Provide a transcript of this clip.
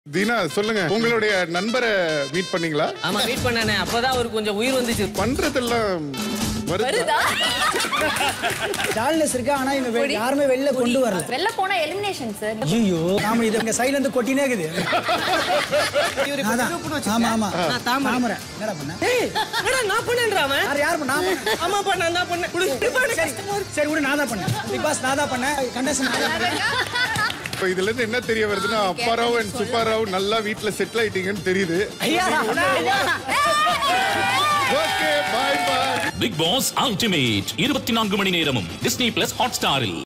தீனா சொல்லுங்க உங்களுடைய நண்பரை மீட் பண்ணீங்களா ஆமா மீட் பண்ணனே அப்பதான் அவருக்கு கொஞ்சம் உயிர் வந்துச்சு பண்றதெல்லாம் வருதா வருதா ஜாலினஸ் இருக்கு ஆனா இவங்க வெ- யாருமே வெளில கொண்டு வரல வெளில போனா எலிமினேஷன் சார் ஐயோ நாம இது எங்க சைடுல இருந்து கொட்டினே இருக்குது அதான். ஆமா ஆமா நான் தாமரை. தாமரை என்னடா பண்ண ஏய், என்னடா நான் பண்ணேன்றா அவன் யார் யார் பண்ண? நான் பண்ணேன். ஆமாப்பா நான் தான் பண்ணேன் குடு, குடுப்பா, எனக்கு சரி கஷ்டமா இருக்கு. சரி விடு நான் தான் பண்ணேன் பிக் பாஸ் நான் தான் பண்ணேன் கண்டஸ்டன் நான் தான் பண்ணேன். இப்ப இதுல இருந்து என்ன தெரிய வருதுன்னா அப்பாராவ் அண்ட் சுப்பாராவ் நல்லா வீட்ல செட்டில் ஆயிட்டீங்கன்னு தெரியுது ஐயா okay bye bye big boss ultimate இருபத்தி நான்கு மணி நேரமும் டிஸ்னி பிளஸ் ஹாட் ஸ்டாரில்